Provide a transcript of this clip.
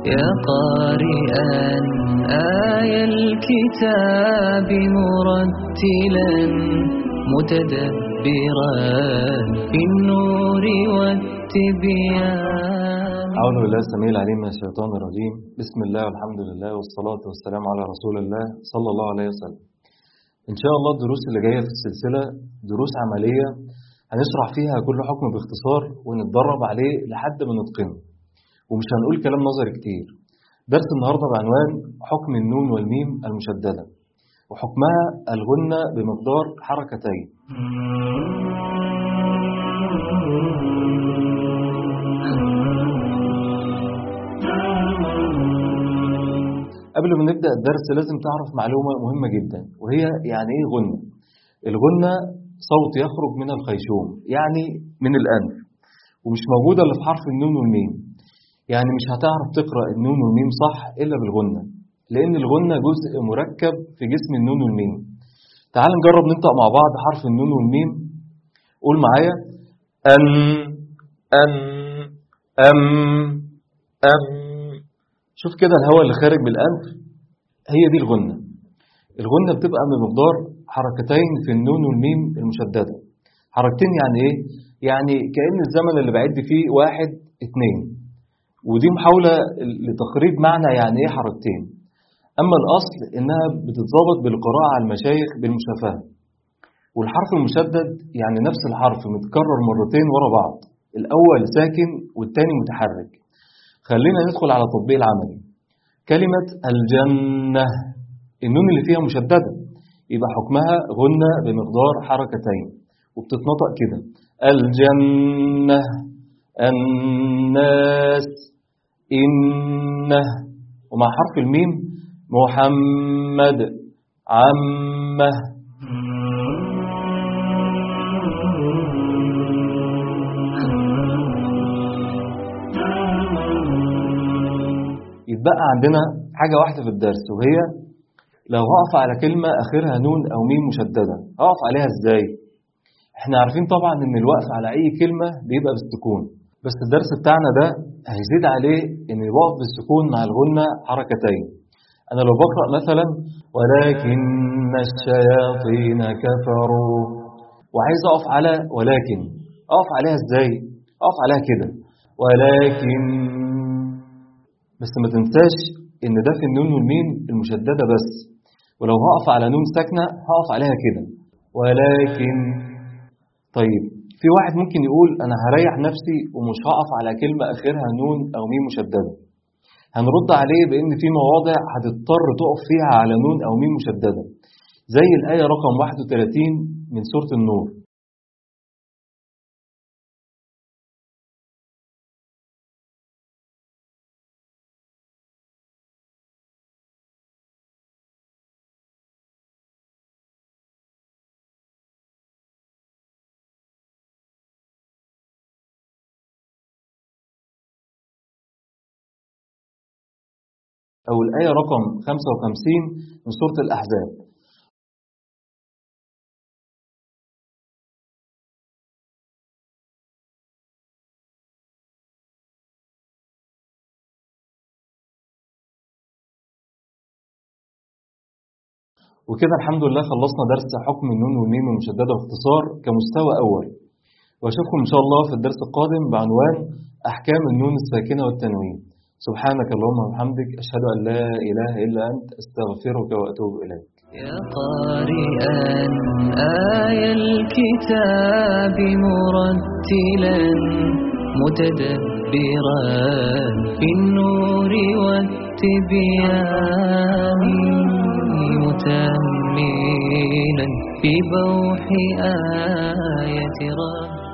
يا قارئا آي الكتاب مرتلا متدبرا في النور والتبيان أعوذ بالله السميع العليم من الشيطان الرجيم بسم الله والحمد لله والصلاة والسلام على رسول الله صلى الله عليه وسلم إن شاء الله الدروس اللي جاية في السلسلة دروس عملية هنشرح فيها كل حكم باختصار ونتدرب عليه لحد ما نتقنه ومش هنقول كلام نظري كتير درس النهاردة بعنوان حكم النون والميم المشددة وحكمها الغنة بمقدار حركتين قبل ما نبدأ الدرس لازم تعرف معلومة مهمة جدا وهي يعني ايه غنة الغنة صوت يخرج من الخيشوم يعني من الأنف ومش موجودة إلا في حرف النون والميم يعني مش هتعرف تقرأ النون والميم صح إلا بالغنة لأن الغنة جزء مركب في جسم النون والميم تعال نجرب ننطق مع بعض حرف النون والميم قول معايا أن أن أم أم شوف كده الهواء اللي خارج من الأنف هي دي الغنة الغنة بتبقى بمقدار حركتين في النون والميم المشددة حركتين يعني ايه؟ يعني كأن الزمن اللي بعد فيه واحد اتنين ودي محاولة لتقريب معنى يعني ايه حركتين أما الأصل إنها بتتظبط بالقراءة على المشايخ بالمشافهة والحرف المشدد يعني نفس الحرف متكرر مرتين ورا بعض الأول ساكن والتاني متحرك خلينا ندخل على التطبيق العملي كلمة الجنة النون اللي فيها مشددة يبقى حكمها غنة بمقدار حركتين وبتتنطق كده الجنة الناس إنه ومع حرف الميم محمد عمه يتبقى عندنا حاجة واحدة في الدرس وهي لو هقف على كلمة آخرها نون أو ميم مشددة هقف عليها إزاي؟ احنا عارفين طبعا إن الوقف على أي كلمة بيبقى بالسكون بس الدرس بتاعنا ده هيزيد عليه إن الوقف بالسكون مع الغنة حركتين أنا لو بقرأ مثلا ولكن الشياطين كفروا وعايز أقف على ولكن أقف عليها إزاي؟ أقف عليها كده ولكن بس ما تنساش ان ده في النون والميم المشددة بس ولو هقف على نون ساكنة هقف عليها كده ولكن طيب في واحد ممكن يقول انا هريح نفسي ومش هقف على كلمة اخرها نون او ميم مشددة هنرد عليه بان في مواضع هتضطر تقف فيها على نون او ميم مشددة زي الآية رقم 31 من سورة النور أو الآية رقم 55 من سورة الأحزاب وكده الحمد لله خلصنا درس حكم النون والميم المشددة باختصار كمستوى أول وأشوفكم إن شاء الله في الدرس القادم بعنوان أحكام النون الساكنة والتنوين سبحانك اللهم وبحمدك أشهد أن لا إله إلا أنت أستغفرك وأتوب إليك يا قارئا آي الكتاب مرتلا متدبرا في النور والتبيان متأملا في بوح آية ربي